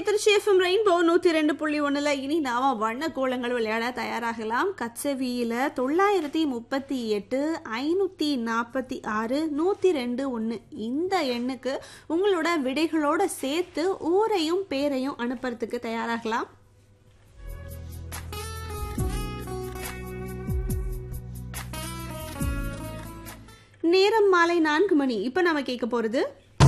Trichy FM rainbow நூற்றி ரெண்டு புள்ளி ஒன்றில் இனி நாம வண்ண கோலங்கள் விளையாட தயாராகலாம் கச்சவியில் தொள்ளாயிரத்தி முப்பத்தி எட்டு ஐநூற்றி நாற்பத்தி ஆறு நூற்றி ரெண்டு ஒன்று இந்த எண்ணுக்கு உங்களோட விடைகளோட சேர்த்து ஊரையும் பேரையும் அனுப்புறதுக்கு தயாராகலாம் நேரம் மாலை நான்கு மணி இப்போ நம்ம கேட்க போகிறது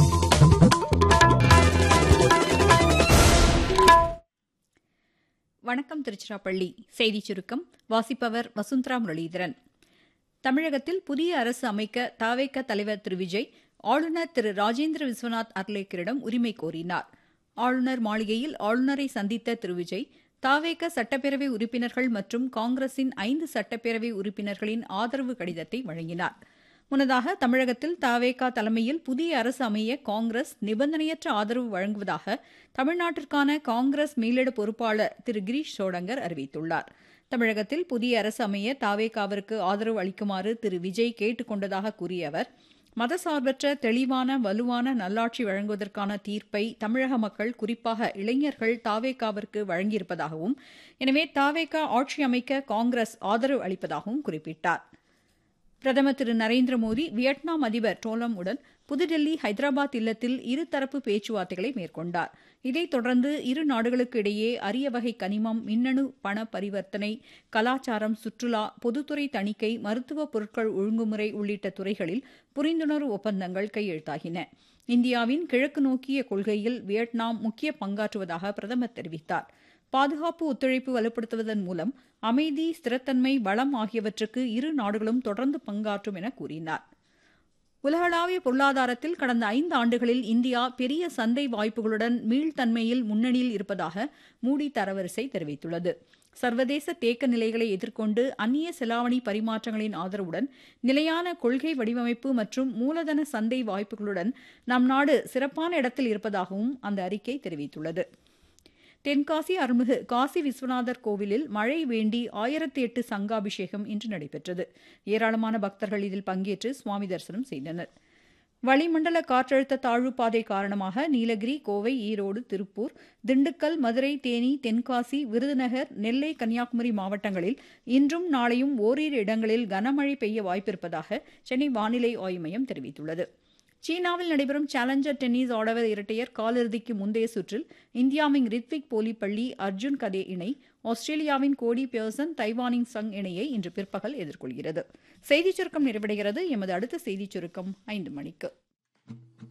வணக்கம் திருச்சிராப்பள்ளி செய்திச் சுருக்கம் வாசிப்பவர் வசுந்தரா முரளிதரன் தமிழகத்தில் புதிய அரசு அமைக்க தாவேக தலைவர் திரு விஜய் ஆளுநர் திரு ராஜேந்திர விஸ்வநாத் அர்லேக்கரிடம் உரிமை கோரினார் ஆளுநர் மாளிகையில் ஆளுநரை சந்தித்த திரு விஜய் தாவேக சட்டப்பேரவை உறுப்பினர்கள் மற்றும் காங்கிரசின் ஐந்து சட்டப்பேரவை உறுப்பினர்களின் ஆதரவு கடிதத்தை வழங்கினார் முன்னதாக தமிழகத்தில் தாவேகா தலைமையில் புதிய அரசு அமைய காங்கிரஸ் நிபந்தனையற்ற ஆதரவு வழங்குவதாக தமிழ்நாட்டிற்கான காங்கிரஸ் மேலிட பொறுப்பாளர் திரு கிரீஷ் சோடங்கர் அறிவித்துள்ளார் தமிழகத்தில் புதிய அரசு அமைய தாவேகாவிற்கு ஆதரவு அளிக்குமாறு திரு விஜய் கேட்டுக் கொண்டதாக கூறிய அவர் மதசார்பற்ற தெளிவான வலுவான நல்லாட்சி வழங்குவதற்கான தீர்ப்பை தமிழக மக்கள் குறிப்பாக இளைஞர்கள் தாவேகாவிற்கு வழங்கியிருப்பதாகவும் எனவே தாவேகா ஆட்சி அமைக்க காங்கிரஸ் ஆதரவு அளிப்பதாகவும் குறிப்பிட்டார் பிரதமர் திரு நரேந்திர மோடி வியட்நாம் அதிபர் டோலம் உடன் புதுடெல்லி ஹைதராபாத் இல்லத்தில் இருதரப்பு பேச்சுவார்த்தைகளை மேற்கொண்டார் இதைத் தொடர்ந்து இரு நாடுகளுக்கு இடையே அரிய வகை கனிமம் மின்னணு பண பரிவர்த்தனை கலாச்சாரம் சுற்றுலா பொதுத்துறை தணிக்கை மருத்துவ பொருட்கள் ஒழுங்குமுறை உள்ளிட்ட துறைகளில் புரிந்துணர்வு ஒப்பந்தங்கள் கையெழுத்தாகின இந்தியாவின் கிழக்கு நோக்கிய கொள்கையில் வியட்நாம் முக்கிய பங்காற்றுவதாக பிரதமர் தெரிவித்தார் பாதுகாப்பு ஒத்துழைப்பு வலுப்படுத்துவதன் மூலம் அமைதி ஸ்திரத்தன்மை வளம் ஆகியவற்றுக்கு இரு நாடுகளும் தொடர்ந்து பங்காற்றும் என கூறினார் உலகளாவிய பொருளாதாரத்தில் கடந்த ஐந்து ஆண்டுகளில் இந்தியா பெரிய சந்தை வாய்ப்புகளுடன் மீள்தன்மையில் முன்னணியில் இருப்பதாக மூடி தரவரிசை தெரிவித்துள்ளது சர்வதேச தேக்க நிலைகளை எதிர்கொண்டு அந்நிய செலாவணி பரிமாற்றங்களின் ஆதரவுடன் நிலையான கொள்கை வடிவமைப்பு மற்றும் மூலதன சந்தை வாய்ப்புகளுடன் நம் நாடு சிறப்பான இடத்தில் இருப்பதாகவும் அந்த அறிக்கை தெரிவித்துள்ளது தென்காசி அருள்மிகு காசி விஸ்வநாதர் கோவிலில் மழை வேண்டி ஆயிரத்தி எட்டு சங்காபிஷேகம் இன்று நடைபெற்றது ஏராளமான பக்தர்கள் இதில் பங்கேற்று சுவாமி தரிசனம் செய்தனர் வளிமண்டல காற்றழுத்த தாழ்வு பாதை காரணமாக நீலகிரி கோவை ஈரோடு திருப்பூர் திண்டுக்கல் மதுரை தேனி தென்காசி விருதுநகர் நெல்லை கன்னியாகுமரி மாவட்டங்களில் இன்றும் நாளையும் ஓரிரு இடங்களில் கனமழை பெய்ய வாய்ப்பிருப்பதாக சென்னை வானிலை ஆய்வு மையம் தெரிவித்துள்ளது சீனாவில் நடைபெறும் சேலஞ்சர் டென்னிஸ் ஆடவர் இரட்டையர் காலிறுதிக்கு முந்தைய சுற்றில் இந்தியாவின் ரித்விக் போலிப்பள்ளி அர்ஜுன் கதே இணை ஆஸ்திரேலியாவின் கோடி பியர்சன் தைவானின் சங் இணையை இன்று பிற்பகல் எதிர்கொள்கிறது செய்திச் சுருக்கம் நிறைவடைகிறது எமது அடுத்த செய்திச் சுருக்கம் ஐந்து மணிக்கு